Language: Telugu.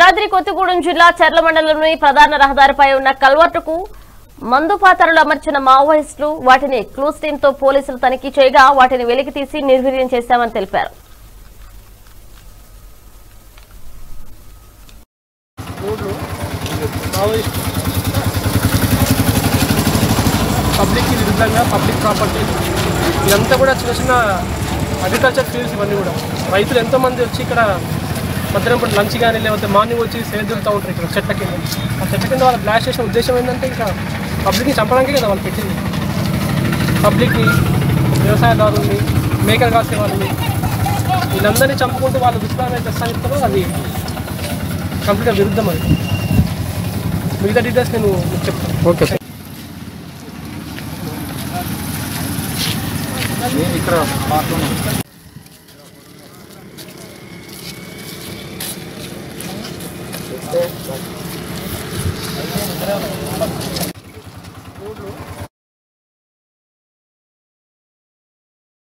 భద్రాద్రి కొత్తగూడెం జిల్లా చర్ల మండలంలోని ప్రధాన రహదారిపై ఉన్న కల్వర్టుకు మందు పాత్రలు అమర్చిన మావోయిస్టులు వాటిని క్లూస్ టీంతో పోలీసులు తనిఖీ చేయగా వాటిని వెలికి తీసి నిర్వీర్యం చేశామని తెలిపారు రోడ్లు మావోయిస్ట్ పబ్లిక్కి విరుద్ధంగా పబ్లిక్ ప్రాపర్టీ ఇదంతా కూడా చిన్న చిన్న అగ్రికల్చర్ ఫీల్డ్స్ ఇవన్నీ కూడా రైతులు ఎంతోమంది వచ్చి ఇక్కడ మధ్యాహ్నం పూట లంచ్ కానీ లేకపోతే మార్నింగ్ వచ్చి సేద్యులతో ఉంటారు ఇక్కడ చెట్ల కింద ఆ చెట్ల కింద వాళ్ళు బ్లాస్ట్ చేసిన ఉద్దేశం ఏంటంటే ఇంకా పబ్లిక్ని చంపడానికే కదా వాళ్ళు పెట్టింది పబ్లిక్ని వ్యవసాయదారుల్ని మేకలు కాసే వాళ్ళని వీళ్ళందరినీ చంపుకుంటూ వాళ్ళు విశ్రాంతి తెస్తాను అది కంప్లీట్గా విరుద్ధం అది మిగతా డీటెయిల్స్ నేను మీకు చెప్తాను ఓకే సార్ ఇక్కడ